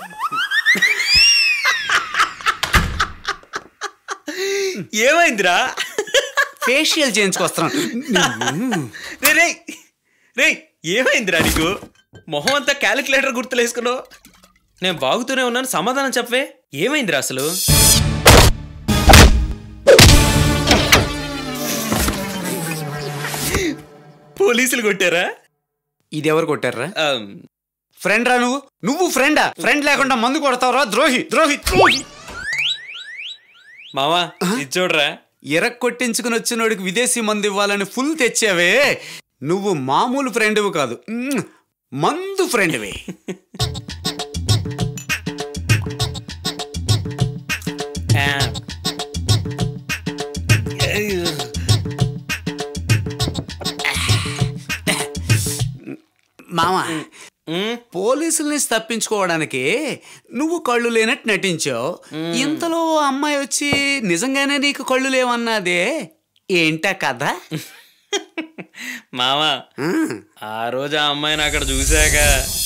ఏమైందిరా ఫేషియల్ చేయించుకొస్తున్నాను రే రే రే ఏమైందిరా నీకు మొహం అంతా క్యాలిక్యులేటర్ గుర్తులేసుకున్నావు నేను బాగుతూనే ఉన్నాను సమాధానం చెప్పవే ఏమైందిరా అసలు పోలీసులు కొట్టారా ఇది ఎవరు కొట్టారా ఆమ్, ఫ్రెండ్ రా నువ్వు నువ్వు ఫ్రెండా ఫ్రెండ్ లేకుండా మందు కొడతావురా ద్రోహి ద్రోహి ద్రోహి మావా ఇది చూడరా ఎరక్ కొట్టించుకుని వచ్చినోడికి విదేశీ మందు ఇవ్వాలని ఫుల్ తెచ్చావే నువ్వు మామూలు ఫ్రెండ్వి కాదు మ్మ్. మందు ఫ్రెండ్వి ఆ. అయ్యో. మామ ఉమ్, పోలీసుల నుంచి తప్పించుకోవడానికి నువ్వు కళ్ళు లేనట్టు నటించావు ఇంతలో ఓ అమ్మాయి వచ్చి నిజంగానే నీకు కళ్ళు లేవన్నదే ఏంటా కథ మావా ఆ, ఆ రోజు ఆ అమ్మాయిని అక్కడ చూశాక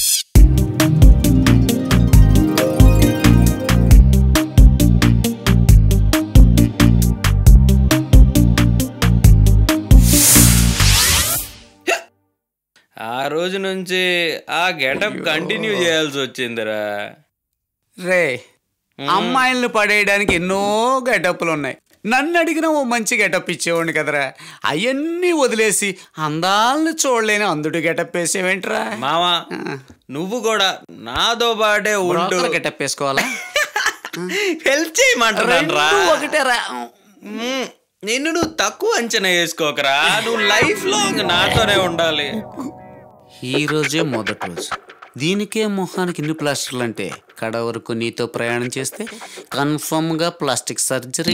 ఆ రోజు నుంచి ఆ గెటప్ కంటిన్యూ చేయాల్సి వచ్చిందిరా రే అమ్మాయిల్ని పడేయడానికి ఎన్నో గెటప్లు ఉన్నాయి నన్ను అడిగిన ఓ మంచి గెటప్ ఇచ్చేవాడిని కదరా అవన్నీ వదిలేసి అందాలను చూడలేని అందుడు గెటప్ వేసేవేంట్రా మావా నువ్వు కూడా నాతో పాటే ఉంటూ గెటప్ వేసుకోవాలా హెల్ప్ చేయమంటారా రెండు ఒకటేరా మ్మ్. నిన్ను నువ్వు తక్కువ అంచనా వేసుకోకరా నువ్వు లైఫ్ లాంగ్ నాతోనే ఉండాలి ఈ రోజే మొదటి రోజు దీనికే మొహానికి ఇన్ని ప్లాస్టర్లు అంటే కడ వరకు నీతో ప్రయాణం చేస్తే కన్ఫర్మ్ గా ప్లాస్టిక్ సర్జరీ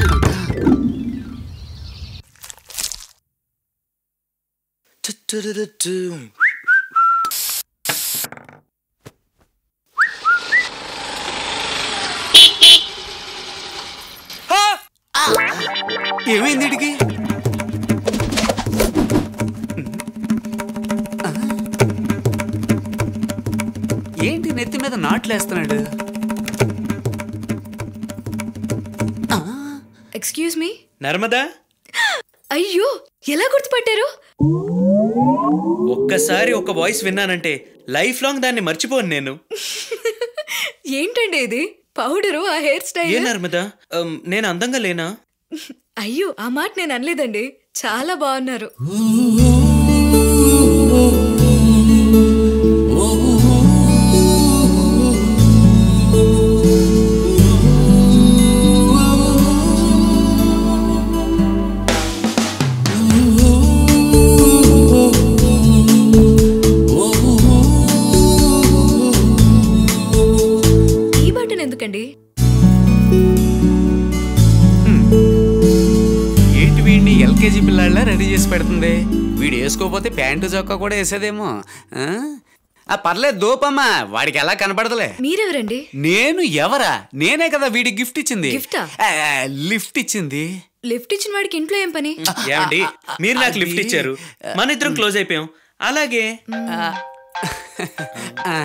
ఏమైంది ఇడికి ఏంటి నెత్తి మీద నాట్లేస్తున్నాడు ఎక్స్క్యూజ్ మీ నర్మదా అయ్యో ఎలా గుర్తుపట్టారు ఒక్కసారి ఒక వాయిస్ విన్నానంటే లైఫ్ లాంగ్ దాన్ని మర్చిపోను నేను ఏంటండి ఇది పౌడరు ఆ హెయిర్ ఏ స్టైల్ నర్మదా అమ్, నేను అందంగా లేనా అయ్యో ఆ మాట నేను అనలేదండి చాలా బాగున్నారు ఈ బటన్ ఎందుకండి ఏంటి వీడిని ఎల్కేజీ పిల్లాళ్ళ రెడీ చేసి పెడుతుంది వీడు వేసుకోపోతే ప్యాంటు చొక్కా కూడా వేసేదేమో ఆ? ఆ పర్లేదు దోపమ్మా వాడికి ఎలా కనపడదులే మీరెవరండి నేను ఎవరా నేనే కదా వీడి గిఫ్ట్ ఇచ్చింది గిఫ్టా? ఆ, ఆ, లిఫ్ట్ ఇచ్చింది లిఫ్ట్ ఇచ్చిన వాడికి ఇంట్లో ఏం పని ఏమండి మీరు నాకు అది- లిఫ్ట్ ఇచ్చారు మన ఇద్దరం క్లోజ్ అయిపోయాం అలాగే ఆ,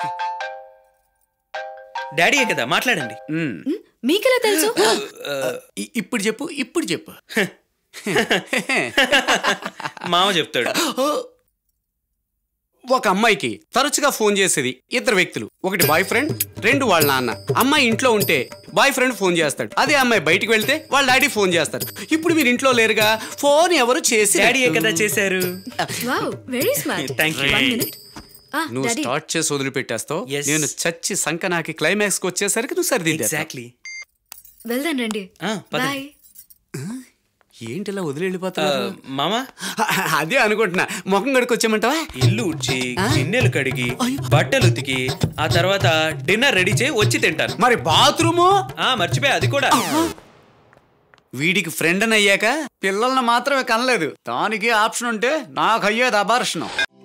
డాడీయే కదా మాట్లాడండి ఉమ్. మ్, మీకెలా తెలుసు ఇ- ఇప్పుడు చెప్పు ఇప్పుడు చెప్పు మామ చెప్తాడు ఒక అమ్మాయికి తరచుగా ఫోన్ చేసేది ఇద్దరు వ్యక్తులు ఒకటి బాయ్ ఫ్రెండ్ రెండు వాళ్ళ నాన్న అమ్మాయి ఇంట్లో ఉంటే బాయ్ ఫ్రెండ్ ఫోన్ చేస్తాడు అదే అమ్మాయి బయటికి వెళ్తే వాళ్ళ డాడీ ఫోన్ చేస్తారు ఇప్పుడు మీరు ఇంట్లో లేరుగా ఫోన్ ఎవరు చేసి డాడీయే కదా చేశారు wow very smart Thank you. One minute నువ్వు డాడీ స్టార్ట్ చేసి వదిలిపెట్టేస్తావు Yes. నేను చచ్చి సంకనాకి క్లైమాక్స్ కి వచ్చేసరికి నువ్వు సరిదిద్దా ఎగ్జాక్ట్లీ వెళ్దాం రండి పద. బాయ్ ఏంటి ఇలా వదిలి వెళ్ళిపోతావు మామ అదే అనుకుంటున్నా ముఖం గడుకొచ్చామంటావా ఇల్లు ఉడ్చి గిన్నెలు కడిగి బట్టలు ఉతికి ఆ తర్వాత డిన్నర్ రెడీ చేయి వచ్చి తింటాను మరి బాత్రూము ఆ మర్చిపోయా అది కూడా వీడికి ఫ్రెండ్ అని అయ్యాక పిల్లల్ని మాత్రమే కనలేదు దానికి ఆప్షన్ ఉంటే నాకు అయ్యేది అబార్షణం